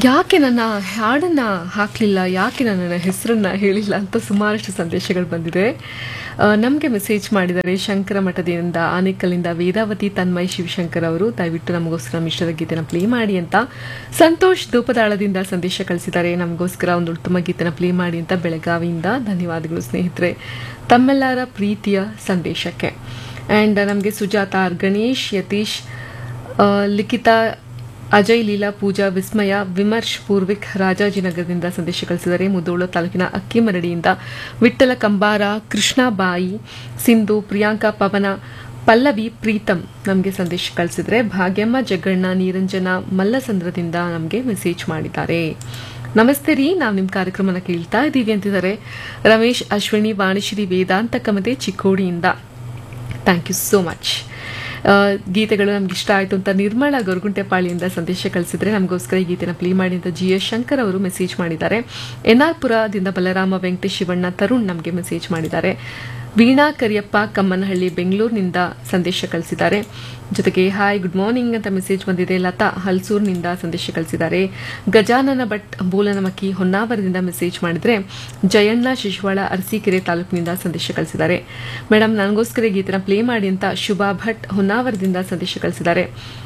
ಯಾಕೆ ನನ್ನ ಹಾಡನ್ನ ಹಾಕಲಿಲ್ಲ ಯಾಕೆ ನನ್ನ ಹೆಸರನ್ನ ಹೇಳಿಲ್ಲ ಅಂತ ಸುಮಾರಷ್ಟು ಸಂದೇಶಗಳು ಬಂದಿದೆ ನಮಗೆ ಮೆಸೇಜ್ ಮಾಡಿದ್ದಾರೆ ಶಂಕರ ಮಠದಿಂದ ಆನೇಕಲ್ಲಿಂದ ವೇದಾವತಿ ತನ್ಮಯ್ ಶಿವಶಂಕರ್ ಅವರು ದಯವಿಟ್ಟು ನಮಗೋಸ್ಕರ ಮಿಶ್ರದ ಗೀತೆನ ಪ್ಲೇ ಮಾಡಿ ಅಂತ ಸಂತೋಷ್ ಧೂಪದಾಳದಿಂದ ಸಂದೇಶ ಕಳಿಸಿದ್ದಾರೆ ನಮಗೋಸ್ಕರ ಒಂದು ಉತ್ತಮ ಗೀತೆನ ಪ್ಲೇ ಮಾಡಿ ಅಂತ ಬೆಳಗಾವಿಯಿಂದ ಧನ್ಯವಾದಗಳು ಸ್ನೇಹಿತರೆ ತಮ್ಮೆಲ್ಲರ ಪ್ರೀತಿಯ ಸಂದೇಶಕ್ಕೆ ಆ್ಯಂಡ್ ನಮಗೆ ಸುಜಾತ ಆರ್ ಗಣೇಶ್ ಯತೀಶ್ ಆ, ಲಿಖಿತಾ ಅಜಯ್ ಲೀಲಾ ಪೂಜಾ ವಿಸ್ಮಯ ವಿಮರ್ಶ್ ಪೂರ್ವಿಕ್ ರಾಜಾಜಿನಗರದಿಂದ ಸಂದೇಶ ಕಳಿಸಿದ್ದಾರೆ ಮುದೋಳ ತಾಲೂಕಿನ ಅಕ್ಕಿಮರಡಿಯಿಂದ ವಿಠ್ಠಲ ಕಂಬಾರ ಕೃಷ್ಣಾಬಾಯಿ ಸಿಂಧು ಪ್ರಿಯಾಂಕಾ ಪವನ ಪಲ್ಲವಿ ಪ್ರೀತಂ ನಮಗೆ ಸಂದೇಶ ಕಳಿಸಿದ್ರೆ ಭಾಗ್ಯಮ್ಮ ಜಗ್ಗಣ್ಣ ನಿರಂಜನ ಮಲ್ಲಸಂದ್ರದಿಂದ ನಮಗೆ ಮೆಸೇಜ್ ಮಾಡಿದ್ದಾರೆ ನಮಸ್ತೆ ರೀ ನಾವು ನಿಮ್ಮ ಕಾರ್ಯಕ್ರಮನ ಕೇಳ್ತಾ ಇದ್ದೀವಿ ಅಂತಿದ್ದಾರೆ ರಮೇಶ್ ಅಶ್ವಿನಿ ವಾಣಿಶ್ರೀ ವೇದಾಂತ ಕಮತೆ ಚಿಕ್ಕೋಡಿಯಿಂದ ಥ್ಯಾಂಕ್ ಯು ಸೋ ಮಚ್ ಆ, ಗೀತೆಗಳು ನಮ್ಗೆ ಇಷ್ಟ ಆಯಿತು ಅಂತ ನಿರ್ಮಲಾ ಗೊರಗುಂಟೆಪಾಳಿಯಿಂದ ಸಂದೇಶ ಕಳಿಸಿದ್ರೆ ನಮಗೋಸ್ಕರ ಈ ಗೀತೆನ ಪ್ಲೇ ಮಾಡಿ ಅಂತ ಜಿ ಎಸ್ ಶಂಕರ್ ಅವರು ಮೆಸೇಜ್ ಮಾಡಿದ್ದಾರೆ ಎನ್ ಆರ್ ಪುರದಿಂದ ಬಲರಾಮ ವೆಂಕಟೇಶ್ ಶಿವಣ್ಣ ತರುಣ್ ನಮಗೆ ಮೆಸೇಜ್ ಮಾಡಿದ್ದಾರೆ ವೀಣಾ ಕರಿಯಪ್ಪ ಕಮ್ಮನಹಳ್ಳಿ ಬೆಂಗಳೂರಿನಿಂದ ಸಂದೇಶ ಕಳಿಸಿದ್ದಾರೆ ಜೊತೆಗೆ ಹಾಯ್ ಗುಡ್ ಮಾರ್ನಿಂಗ್ ಅಂತ ಮೆಸೇಜ್ ಬಂದಿದೆ ಲತಾ ಹಲ್ಸೂರ್ನಿಂದ ಸಂದೇಶ ಕಳಿಸಿದ್ದಾರೆ ಗಜಾನನ ಭಟ್ ಬೋಲನಮಕ್ಕಿ ಹೊನ್ನಾವರದಿಂದ ಮೆಸೇಜ್ ಮಾಡಿದ್ರೆ ಜಯಣ್ಣ ಶಿಶುವಾಳ ಅರಸೀಕೆರೆ ತಾಲೂಕಿನಿಂದ ಸಂದೇಶ ಕಳಿಸಿದ್ದಾರೆ ಮೇಡಮ್ ನನಗೋಸ್ಕರ ಈ ಗೀತೆನ ಪ್ಲೇ ಮಾಡಿ ಅಂತ ಶುಭಾ ಭಟ್ ಹೊನ್ನಾವರದಿಂದ ಸಂದೇಶ ಕಳಿಸಿದ್ದಾರೆ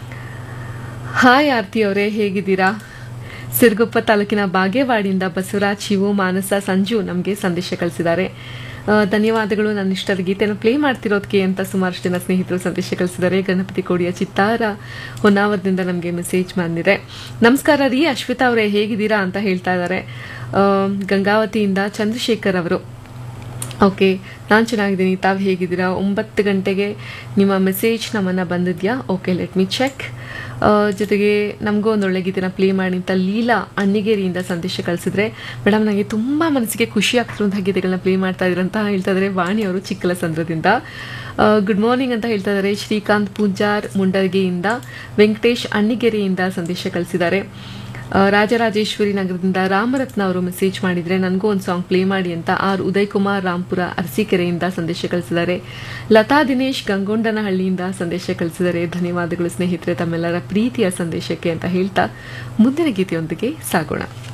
ಹಾಯ್ ಆರ್ತಿ ಅವರೇ ಹೇಗಿದ್ದೀರಾ ಸಿರುಗುಪ್ಪ ತಾಲೂಕಿನ ಬಾಗೇವಾಡಿಯಿಂದ ಬಸವರಾಜ್ ಶಿವು ಮಾನಸ ಸಂಜು ನಮಗೆ ಸಂದೇಶ ಕಳಿಸಿದ್ದಾರೆ ಆ, ಧನ್ಯವಾದಗಳು ನನ್ನ ಇಷ್ಟದ ಗೀತೆನ ಪ್ಲೇ ಮಾಡ್ತಿರೋದಕ್ಕೆ ಅಂತ ಸುಮಾರಷ್ಟು ಜನ ಸ್ನೇಹಿತರು ಸಂದೇಶ ಕಳಿಸಿದ್ದಾರೆ ಗಣಪತಿ ಕೋಡಿಯ ಚಿತ್ತಾರ ಹೊನ್ನಾವರದಿಂದ ನಮಗೆ ಮೆಸೇಜ್ ಬಂದಿದೆ ನಮಸ್ಕಾರ ರೀ ಅಶ್ವಿತಾ ಅವರೇ ಹೇಗಿದ್ದೀರಾ ಅಂತ ಹೇಳ್ತಾ ಇದ್ದಾರೆ ಆ, ಗಂಗಾವತಿಯಿಂದ ಚಂದ್ರಶೇಖರ್ ಅವರು ಓಕೆ ನಾನು ಚೆನ್ನಾಗಿದ್ದೀನಿ ತಾವು ಹೇಗಿದ್ದೀರಾ ಒಂಬತ್ತು ಗಂಟೆಗೆ ನಿಮ್ಮ ಮೆಸೇಜ್ ನಮ್ಮನ್ನು ಬಂದಿದ್ಯಾ ಓಕೆ ಲೆಟ್ ಮಿ ಚೆಕ್ ಜೊತೆಗೆ ನಮಗೂ ಒಂದು ಒಳ್ಳೆ ಗೀತೆನ ಪ್ಲೇ ಮಾಡಿ ಅಂತ ಲೀಲಾ ಅಣ್ಣಿಗೇರಿಯಿಂದ ಸಂದೇಶ ಕಳಿಸಿದ್ರೆ ಮೇಡಮ್ ನನಗೆ ತುಂಬ ಮನಸ್ಸಿಗೆ ಖುಷಿ ಆಗ್ತಿರುವಂತಹ ಗೀತೆಗಳನ್ನ ಪ್ಲೇ ಮಾಡ್ತಾ ಇದ್ದಾರೆ ಅಂತ ಹೇಳ್ತಾ ಇದ್ದಾರೆ ವಾಣಿ ಅವರು ಚಿಕ್ಕಲಸಂದ್ರದಿಂದ ಗುಡ್ ಮಾರ್ನಿಂಗ್ ಅಂತ ಹೇಳ್ತಾ ಇದ್ದಾರೆ ಶ್ರೀಕಾಂತ್ ಪೂಜಾರ್ ಮುಂಡರ್ಗೆಯಿಂದ ವೆಂಕಟೇಶ್ ಅಣ್ಣಿಗೆರೆಯಿಂದ ಸಂದೇಶ ಕಳಿಸಿದ್ದಾರೆ ಆ, ರಾಜರಾಜೇಶ್ವರಿ ನಗರದಿಂದ ರಾಮರತ್ನ ಅವರು ಮೆಸೇಜ್ ಮಾಡಿದ್ರೆ ನನಗೂ ಒಂದು ಸಾಂಗ್ ಪ್ಲೇ ಮಾಡಿ ಅಂತ ಆರ್ ಉದಯ್ ಕುಮಾರ್ ರಾಂಪುರ ಅರಸೀಕೆರೆಯಿಂದ ಸಂದೇಶ ಕಳಿಸಿದ್ದಾರೆ ಲತಾ ದಿನೇಶ್ ಗಂಗೊಂಡನಹಳ್ಳಿಯಿಂದ ಸಂದೇಶ ಕಳಿಸಿದ್ದಾರೆ ಧನ್ಯವಾದಗಳು ಸ್ನೇಹಿತರೆ ತಮ್ಮೆಲ್ಲರ ಪ್ರೀತಿಯ ಸಂದೇಶಕ್ಕೆ ಅಂತ ಹೇಳ್ತಾ ಮುಂದಿನ ಗೀತೆಯೊಂದಿಗೆ ಸಾಗೋಣ